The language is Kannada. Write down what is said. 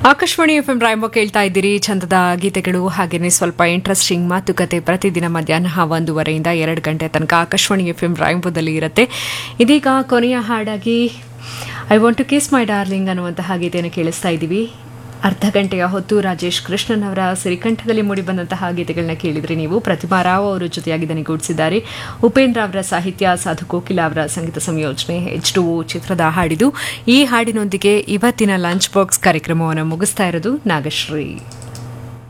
ಆಕಾಶವಾಣಿ ಎಫ್ ಎಂ ರಾಯಂಬ ಕೇಳ್ತಾ ಇದ್ದೀರಿ ಚಂದದ ಗೀತೆಗಳು ಹಾಗೆಯೇ ಸ್ವಲ್ಪ ಇಂಟ್ರೆಸ್ಟಿಂಗ್ ಮಾತುಕತೆ ಪ್ರತಿದಿನ ಮಧ್ಯಾಹ್ನ ಒಂದೂವರೆಯಿಂದ ಎರಡು ಗಂಟೆ ತನಕ ಆಕಾಶವಾಣಿ ಎಫ್ ಎಂ ರಾಯಂಬದಲ್ಲಿ ಇರುತ್ತೆ ಇದೀಗ ಕೊನೆಯ ಹಾಡಾಗಿ I want to kiss my darling ಅನ್ನುವಂತಹ ಗೀತೆಯನ್ನು ಕೇಳಿಸ್ತಾ ಇದ್ದೀವಿ ಅರ್ಧ ಗಂಟೆಯ ಹೊತ್ತು ರಾಜೇಶ್ ಕೃಷ್ಣನ್ ಅವರ ಸಿರಿಕಂಠದಲ್ಲಿ ಮೂಡಿಬಂದಂತಹ ಗೀತೆಗಳನ್ನ ಕೇಳಿದ್ರಿ ನೀವು ಪ್ರತಿಮಾ ರಾವ್ ಅವರು ಜೊತೆಯಾಗಿ ದನಿಗೂಡಿಸಿದ್ದಾರೆ ಉಪೇಂದ್ರ ಅವರ ಸಾಹಿತ್ಯ ಸಾಧು ಕೋಕಿಲ ಅವರ ಸಂಗೀತ ಸಂಯೋಜನೆ ಎಚ್ ಟು ಚಿತ್ರದ ಹಾಡಿದು ಈ ಹಾಡಿನೊಂದಿಗೆ ಇವತ್ತಿನ ಲಂಚ್ ಬಾಕ್ಸ್ ಕಾರ್ಯಕ್ರಮವನ್ನು ಮುಗಿಸ್ತಾ ಇರೋದು ನಾಗಶ್ರೀ